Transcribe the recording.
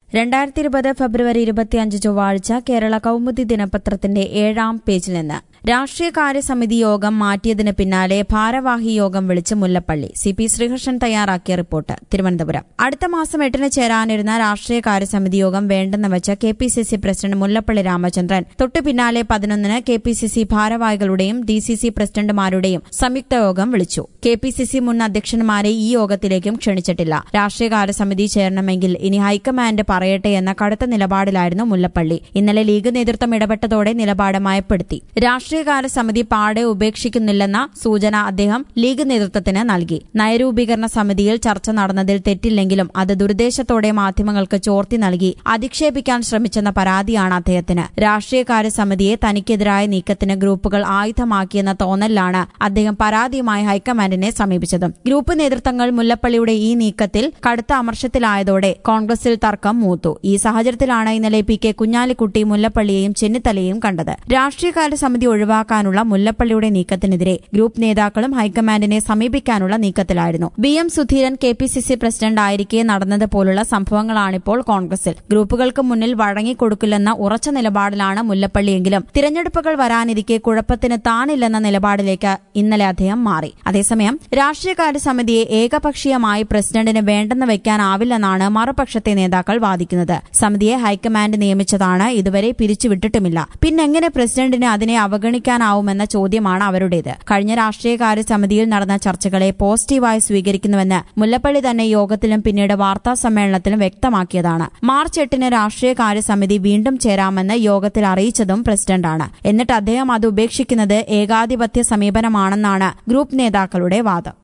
രണ്ടായിരത്തി ഇരുപത് ഫെബ്രുവരി ഇരുപത്തിയഞ്ച് ചൊവ്വാഴ്ച കേരള കൗമുദി ദിനപത്രത്തിന്റെ ഏഴാം പേജിൽ നിന്ന് രാഷ്ട്രീയകാര്യ സമിതി യോഗം മാറ്റിയതിന് പിന്നാലെ ഭാരവാഹി യോഗം വിളിച്ച് മുല്ലപ്പള്ളി സി പി ശ്രീകൃഷ്ണൻ തയ്യാറാക്കിയ റിപ്പോർട്ട് തിരുവനന്തപുരം അടുത്ത മാസം എട്ടിന് ചേരാനിരുന്ന രാഷ്ട്രീയകാര്യ സമിതി യോഗം വേണ്ടെന്ന് വെച്ച K P C C president Mullappally Ramachandran തൊട്ടു പിന്നാലെ പതിനൊന്നിന് കെ പി സി സി ഭാരവാഹികളുടെയും ഡി സി സി പ്രസിഡന്റുമാരുടെയും സംയുക്ത യോഗം വിളിച്ചു കെ പി സി സി മുൻ അധ്യക്ഷന്മാരെ ഈ യോഗത്തിലേക്കും ക്ഷണിച്ചിട്ടില്ല രാഷ്ട്രീയകാര്യ സമിതി ചേരണമെങ്കിൽ ഇനി ഹൈക്കമാൻഡ് പറയട്ടെ എന്ന കടുത്ത നിലപാടിലായിരുന്നു മുല്ലപ്പള്ളി ഇന്നലെ ലീഗ് നേതൃത്വം ഇടപെട്ടതോടെ നിലപാട് മയപ്പെടുത്തി രാഷ്ട്രീയകാര്യ സമിതി പാടെ ഉപേക്ഷിക്കുന്നില്ലെന്ന സൂചന അദ്ദേഹം ലീഗ് നേതൃത്വത്തിന് നൽകി നയരൂപീകരണ സമിതിയിൽ ചർച്ച നടന്നതിൽ തെറ്റില്ലെങ്കിലും അത് ദുരുദ്ദേശത്തോടെ മാധ്യമങ്ങൾക്ക് ചോർത്തി നൽകി അധിക്ഷേപിക്കാൻ ശ്രമിച്ചെന്ന പരാതിയാണ് അദ്ദേഹത്തിന് രാഷ്ട്രീയകാര്യ സമിതിയെ തനിക്കെതിരായ നീക്കത്തിന് ഗ്രൂപ്പുകൾ ആയുധമാക്കിയെന്ന തോന്നലിലാണ് അദ്ദേഹം പരാതിയുമായി ഹൈക്കമാൻഡിനെ സമീപിച്ചത് ഗ്രൂപ്പ് നേതൃത്വങ്ങൾ മുല്ലപ്പള്ളിയുടെ ഈ നീക്കത്തിൽ കടുത്ത അമർഷത്തിലായതോടെ കോൺഗ്രസിൽ തർക്കം മൂത്തു ഈ സാഹചര്യത്തിലാണ് ഇന്നലെ പി കെ കുഞ്ഞാലിക്കുട്ടി മുല്ലപ്പള്ളിയെയും ചെന്നിത്തലയും കണ്ടത് രാഷ്ട്രീയകാര്യ സമിതി ഒഴിവാക്കാനുള്ള മുല്ലപ്പള്ളിയുടെ നീക്കത്തിനെതിരെ ഗ്രൂപ്പ് നേതാക്കളും ഹൈക്കമാൻഡിനെ സമീപിക്കാനുള്ള നീക്കത്തിലായിരുന്നു B M Sudheeran K P C C president ആയിരിക്കെ നടന്നതുപോലുള്ള സംഭവങ്ങളാണിപ്പോൾ കോൺഗ്രസിൽ ഗ്രൂപ്പുകൾക്ക് മുന്നിൽ വഴങ്ങിക്കൊടുക്കില്ലെന്ന ഉറച്ച നിലപാടിലാണ് മുല്ലപ്പള്ളിയെങ്കിലും തിരഞ്ഞെടുപ്പുകൾ വരാനിരിക്കെ കുഴപ്പത്തിന് താനില്ലെന്ന നിലപാടിലേക്ക് ഇന്നലെ അദ്ദേഹം മാറി അതേസമയം രാഷ്ട്രീയകാര്യ സമിതിയെ ഏകപക്ഷീയമായി പ്രസിഡന്റിന് വേണ്ടെന്ന് വെക്കാനാവില്ലെന്നാണ് മറുപക്ഷത്തെ നേതാക്കൾ വാദിക്കുന്നത് സമിതിയെ ഹൈക്കമാൻഡ് നിയമിച്ചതാണ് ഇതുവരെ പിരിച്ചുവിട്ടിട്ടുമില്ല പിന്നെങ്ങനെ പ്രസിഡന്റിന് അതിനെ അവഗണിക്കാനാവുമെന്ന ചോദ്യമാണ് അവരുടേത് കഴിഞ്ഞ രാഷ്ട്രീയകാര്യ സമിതിയിൽ നടന്ന ചർച്ചകളെ പോസിറ്റീവായി സ്വീകരിക്കുന്നുവെന്ന് മുല്ലപ്പള്ളി തന്നെ യോഗത്തിലും പിന്നീട് വാർത്താ സമ്മേളനത്തിലും വ്യക്തമാക്കിയതാണ് മാർച്ച് എട്ടിന് രാഷ്ട്രീയകാര്യ സമിതി വീണ്ടും ചേരാമെന്ന് യോഗത്തിൽ അറിയിച്ചതും പ്രസിഡന്റാണ് എന്നിട്ട് അദ്ദേഹം അത് ഉപേക്ഷിക്കുന്നത് ഏകാധിപത്യ സമീപനമാണെന്നാണ് ഗ്രൂപ്പ് നേതാക്കളുടെ വാദം